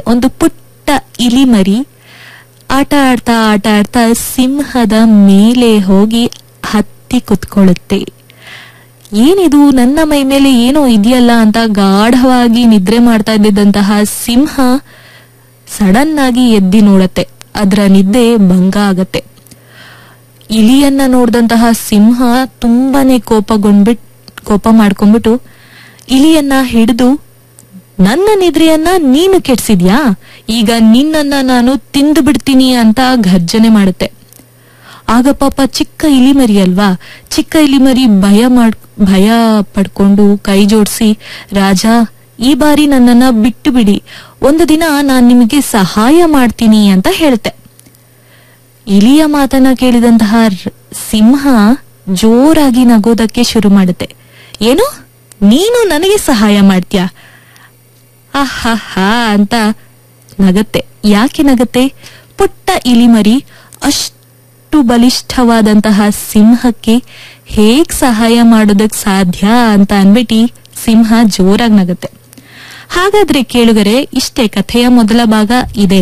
ಒಂದು ಪುಟ್ಟ ಇಲಿಮರಿ ಆಟ ಆಡ್ತಾ ಆಟ ಆಡ್ತಾ ಸಿಂಹದ ಮೇಲೆ ಹೋಗಿ ಹತ್ತಿ ಕುತ್ಕೊಳ್ಳುತ್ತೆ ಏನಿದು ನನ್ನ ಮೈ ಮೇಲೆ ಏನೋ ಇದೆಯಲ್ಲ ಅಂತ ಗಾಢವಾಗಿ ನಿದ್ರೆ ಮಾಡ್ತಾ ಇದ್ದಿದ್ದಂತಹ ಸಿಂಹ ಸಡನ್ ಆಗಿ ಎದ್ದಿ ನೋಡತ್ತೆ ಅದರ ನಿದ್ದೆ ಭಂಗ ಆಗತ್ತೆ ಇಲಿಯನ್ನ ನೋಡಿದಂತಹ ಸಿಂಹ ತುಂಬಾನೇ ಕೋಪಗೊಂಡ್ಬಿಟ್ ಕೋಪ ಮಾಡ್ಕೊಂಡ್ಬಿಟ್ಟು ಇಲಿಯನ್ನ ಹಿಡಿದು ನನ್ನ ನಿದ್ರೆಯನ್ನ ನೀನು ಕೆಡ್ಸಿದ್ಯಾ ಈಗ ನಿನ್ನನ್ನ ನಾನು ತಿಂದು ಬಿಡ್ತೀನಿ ಅಂತ ಘರ್ಜನೆ ಮಾಡುತ್ತೆ ಆಗ ಪಾಪ ಚಿಕ್ಕ ಇಲಿಮರಿ ಅಲ್ವಾ ಚಿಕ್ಕ ಇಲಿಮರಿ ಭಯ ಮಾಡ್ ಭಯ ಪಡ್ಕೊಂಡು ಕೈ ಜೋಡಿಸಿ ರಾಜ ಈ ಬಾರಿ ನನ್ನನ್ನ ಬಿಟ್ಟು ಬಿಡಿ ಒಂದು ದಿನ ನಾನ್ ನಿಮಗೆ ಸಹಾಯ ಮಾಡ್ತೀನಿ ಅಂತ ಹೇಳುತ್ತೆ ಇಲಿಯ ಮಾತನ್ನ ಕೇಳಿದಂತಹ ರ್- ಸಿಂಹ ಜೋರಾಗಿ ನಗೋದಕ್ಕೆ ಶುರು ಮಾಡುತ್ತೆ ಏನು ನೀನು ನನಗೆ ಸಹಾಯ ಮಾಡ್ತೀಯಾ ಆಹಾಹಾ ಅಂತ ನಗತ್ತೆ ಯಾಕೆ ನಗತ್ತೆ ಪುಟ್ಟ ಇಲಿಮರಿ ಅಷ್ಟು ಬಲಿಷ್ಠವಾದಂತಹ ಸಿಂಹಕ್ಕೆ ಹೇಗ್ ಸಹಾಯ ಮಾಡೋದಕ್ ಸಾಧ್ಯ ಅಂತ ಅನ್ಬಿಟ್ಟು ಸಿಂಹ ಜೋರಾಗಿ ನಗತ್ತೆ ಹಾಗಾದ್ರೆ ಕೇಳುಗರೆ ಇಷ್ಟೇ ಕಥೆಯ ಮೊದಲ ಭಾಗ ಇದೆ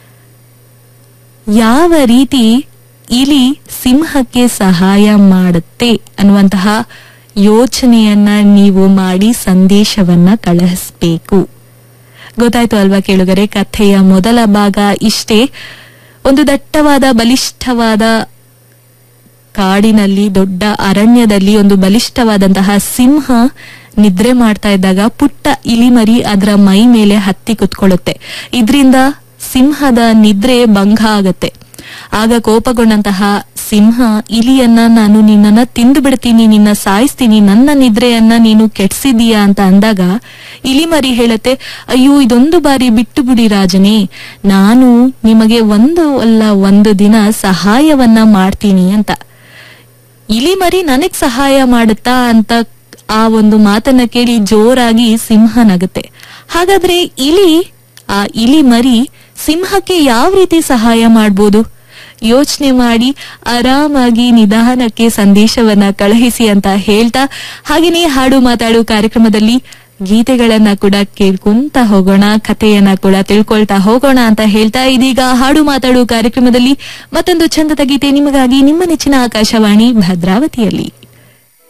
ಯಾವ ರೀತಿ ಇಲಿ ಸಿಂಹಕ್ಕೆ ಸಹಾಯ ಮಾಡುತ್ತೆ ಅನ್ನುವಂತಹ ಯೋಚನೆಯನ್ನ ನೀವು ಮಾಡಿ ಸಂದೇಶವನ್ನ ಕಳುಹಿಸ್ಬೇಕು ಗೊತ್ತಾಯ್ತು ಅಲ್ವಾ ಕೇಳುಗರೆ ಕಥೆಯ ಮೊದಲ ಭಾಗ ಇಷ್ಟೇ ಒಂದು ದಟ್ಟವಾದ ಬಲಿಷ್ಠವಾದ ಕಾಡಿನಲ್ಲಿ ದೊಡ್ಡ ಅರಣ್ಯದಲ್ಲಿ ಒಂದು ಬಲಿಷ್ಠವಾದಂತಹ ಸಿಂಹ ನಿದ್ರೆ ಮಾಡ್ತಾ ಇದ್ದಾಗ ಪುಟ್ಟ ಇಲಿಮರಿ ಅದರ ಮೈ ಮೇಲೆ ಹತ್ತಿ ಕುತ್ಕೊಳ್ಳುತ್ತೆ ಇದರಿಂದ ಸಿಂಹದ ನಿದ್ರೆ ಭಂಗ ಆಗತ್ತೆ ಆಗ ಕೋಪಗೊಂಡಂತಹ ಸಿಂಹ ಇಲಿಯನ್ನ ನಾನು ನಿನ್ನನ್ನ ತಿಂದು ಬಿಡ್ತೀನಿ ನಿನ್ನ ಸಾಯಿಸ್ತೀನಿ ನನ್ನ ನಿದ್ರೆಯನ್ನ ನೀನು ಕೆಡ್ಸಿದೀಯಾ ಅಂತ ಅಂದಾಗ ಇಲಿಮರಿ ಹೇಳತ್ತೆ ಅಯ್ಯೋ ಇದೊಂದು ಬಾರಿ ಬಿಟ್ಟು ಬಿಡಿ ರಾಜನೇ ನಾನು ನಿಮಗೆ ಒಂದು ಅಲ್ಲ ಒಂದು ದಿನ ಸಹಾಯವನ್ನ ಮಾಡ್ತೀನಿ ಅಂತ ಇಲಿಮರಿ ನನಗ್ ಸಹಾಯ ಮಾಡುತ್ತಾ ಅಂತ ಆ ಒಂದು ಮಾತನ್ನ ಕೇಳಿ ಜೋರಾಗಿ ಸಿಂಹ ನಗುತ್ತೆ ಹಾಗಾದ್ರೆ ಇಲಿ ಆ ಇಲಿ ಮರಿ ಸಿಂಹಕ್ಕೆ ಯಾವ ರೀತಿ ಸಹಾಯ ಮಾಡ್ಬೋದು ಯೋಚನೆ ಮಾಡಿ ಆರಾಮಾಗಿ ನಿಧಾನಕ್ಕೆ ಸಂದೇಶವನ್ನ ಕಳುಹಿಸಿ ಅಂತ ಹೇಳ್ತಾ ಹಾಗೇನೇ ಹಾಡು ಮಾತಾಡು ಕಾರ್ಯಕ್ರಮದಲ್ಲಿ ಗೀತೆಗಳನ್ನ ಕೂಡ ಕೇಳ್ಕೊಂತ ಹೋಗೋಣ ಕಥೆಯನ್ನ ಕೂಡ ತಿಳ್ಕೊಳ್ತಾ ಹೋಗೋಣ ಅಂತ ಹೇಳ್ತಾ ಇದೀಗ ಹಾಡು ಮಾತಾಡು ಕಾರ್ಯಕ್ರಮದಲ್ಲಿ ಮತ್ತೊಂದು ಚಂದದ ಗೀತೆ ನಿಮಗಾಗಿ ನಿಮ್ಮ ನೆಚ್ಚಿನ ಆಕಾಶವಾಣಿ ಭದ್ರಾವತಿಯಲ್ಲಿ